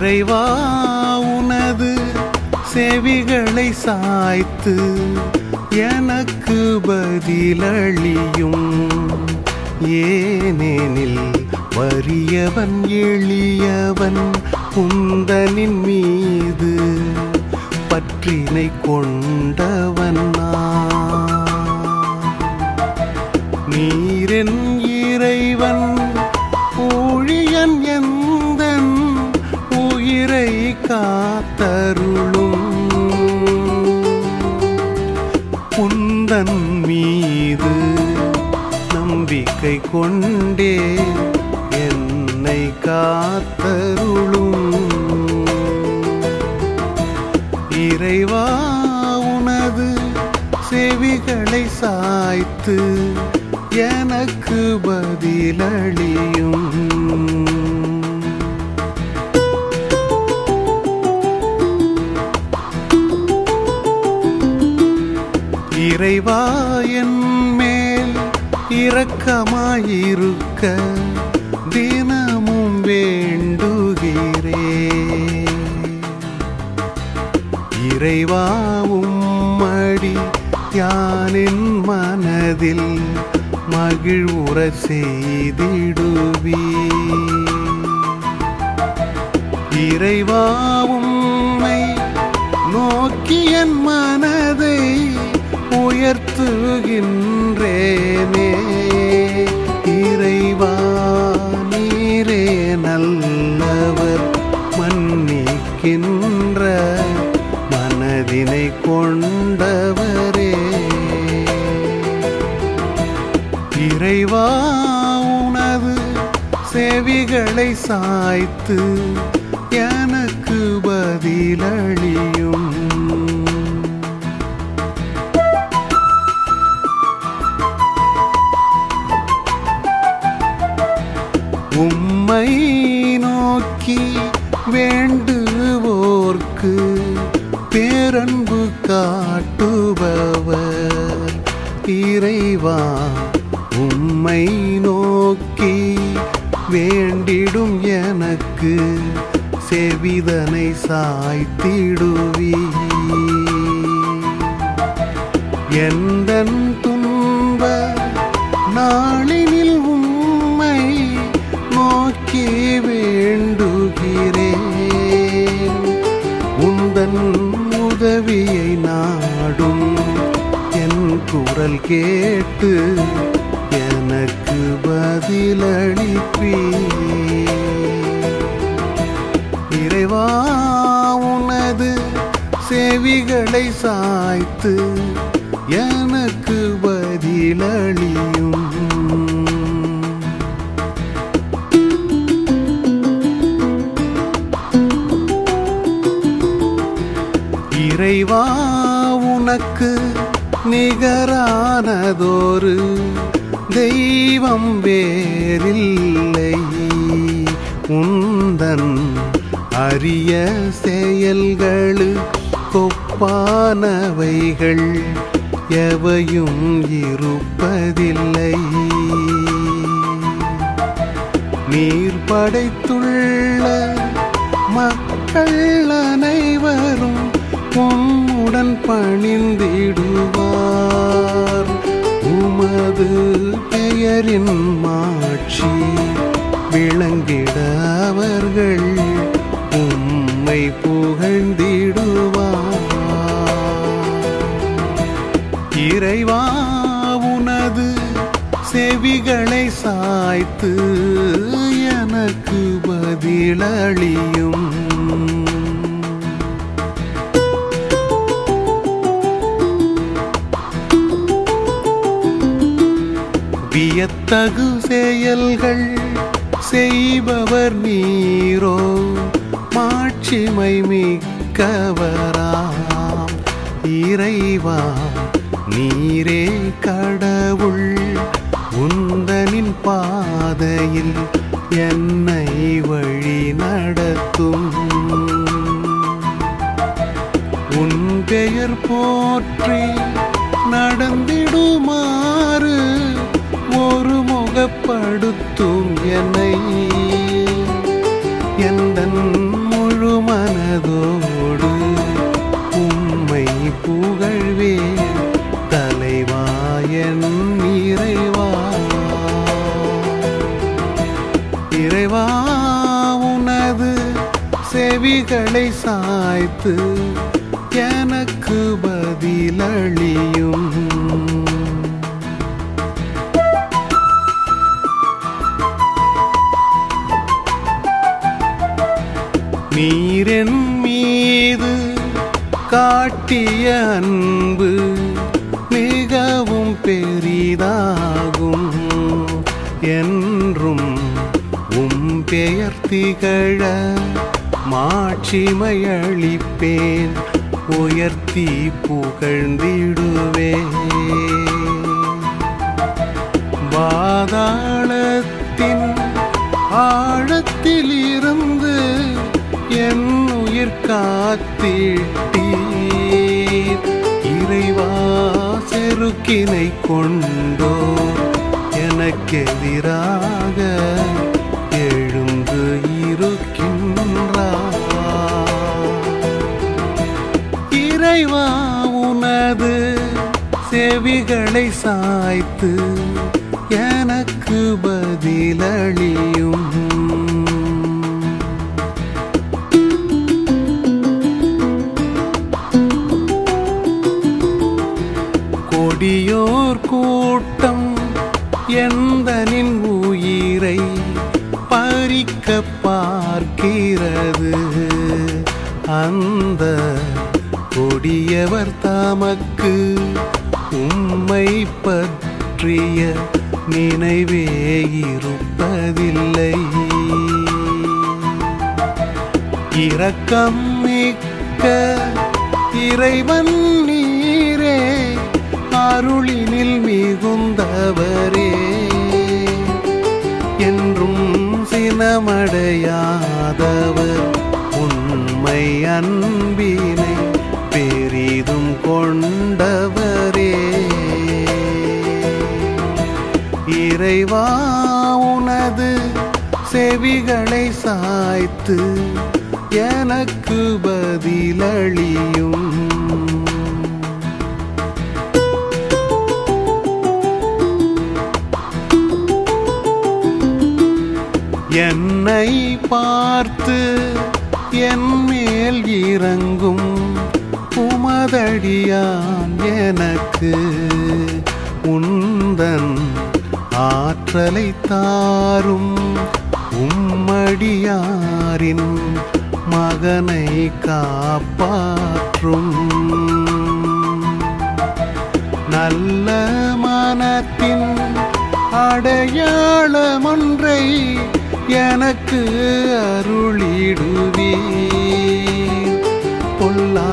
இறைவா உனது செவிகளை சாய்த்து எனக்கு பதிலளியும் ஏனெனில் வறியவன் எளியவன் குந்தனின் மீது பற்றினை கொண்டவன் நான் நீரின் இறைவன் ஊழியன் எந்தன் உயிரை காத்தருளும் உந்தன் மீது நம்பிக்கை கொண்டே என்னை காத்தருளும் இறைவா உனது செவிகளை சாய்த்து எனக்கு பதிலளியும் இறைவா என் மேல் இரக்கமாயிருக்க தினமும் வேண்டுகிறே இறைவா உம்மடி யானின் மனதில் மகிழ்வுற செய்திடுவி இறைவா உம்மை நோக்கி என் மனதை உயர்த்துகின்றேனே இறைவா நீரே நல்லவர் மன்னிக்கின்ற மனதினை கொண்டவரே இறைவா உனது செவிகளை சாய்த்து எனக்கு பதிலளியும் உம்மை நோக்கி வேண்டுவோர்க்கு பேரன்பு காட்டுபவர் இறைவா உம்மை நோக்கி வேண்டிடும் எனக்கு செவிதனை சாய்த்திடுவி எந்தன் துன்ப நாளினில் உம்மை நோக்கி வேண்டுகிறேன் உந்தன் உதவியை நாடும் என் குரல் கேட்டு எனக்கு பதிலளிப்பீ இறைவா உனது செவிகளை சாய்த்து எனக்கு பதிலளியும் இறைவா உனக்கு நிகரானதொரு தெய்வம் வேறில்லை உந்தன் அரிய செயல்களு கொப்பானவைகள் எவையும் இருப்பதில்லை நீர் படைத்துள்ள மக்கள் அனைவரும் உம்முடன் பணிந்திடுவார் உமது பெயரின் மாட்சி விளங்கிட அவர்கள் உம்மை புகழ்ந்திடுவார் இறைவா உனது செவிகளை சாய்த்து எனக்கு பதிலளியும் வியத்தகு செயல்கள் செய்பவர் நீரோ மாட்சிமை மிக்கவராம் இறைவா நீரே கடவுள் உந்தனின் பாதையில் என்னை வழி நடத்தும் உன் பெயர் போற்றி நடந்திடுமாறு ஒரு முகப்படுத்தும் என்னை எந்தன் முழு இறைவா இறைவா உனது செவிகளை சாய்த்து எனக்கு பதிலளியும் நீரென் மீது காட்டிய அன்பு மிகவும் பெரிதாகும் என்றும் உம் பெயர் திகழ மாட்சிமையளிப்பேன் உயர்த்தி புகழ்ந்திடுவேன் பாதாளத்தின் ஆழத்தில் இருந்து என் உயிர் காத்திட்டீர் இறைவா செருக்கினை கொண்டோ எனக்கெதிராக எழுந்து இருக்கின்றார் இறைவா உனது செவிகளை சாய்த்து எனக்கு பதிலளியும் கொடியோர் கூட்டம் எந்தனின் உயிரை பறிக்க பார்க்கிறது அந்த கொடியவர் தமக்கு உம்மை பற்றிய நினைவே இருப்பதில்லை இரக்கம் மிக்க இறைவன் நீரே அருளினில் மிகுந்தவரே என்றும் சினமடையாதவர் உண்மை அன்பினை பெரிதும் கொண்டவரே இறைவா உனது செவிகளை சாய்த்து எனக்கு பதிலளியும் என்னை பார்த்து என் மேல் இறங்கும் உமதடியான் எனக்கு உந்தன் ஆற்றலை தாரும் உம்மடியாரின் மகனை காப்பாற்றும் நல்ல மனத்தின் அடையாளம் ஒன்றை எனக்கு அருளிடுவீர் பொல்லா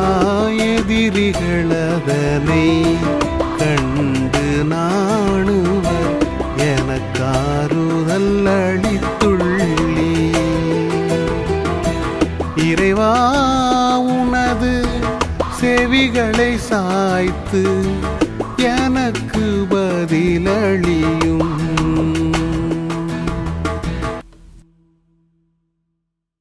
எதிரிகளதனை கண்டு நாணுவர் எனக்காறுதல் அளித்துள்ளி இறைவா உனது செவிகளை சாய்த்து எனக்கு பதிலளியும்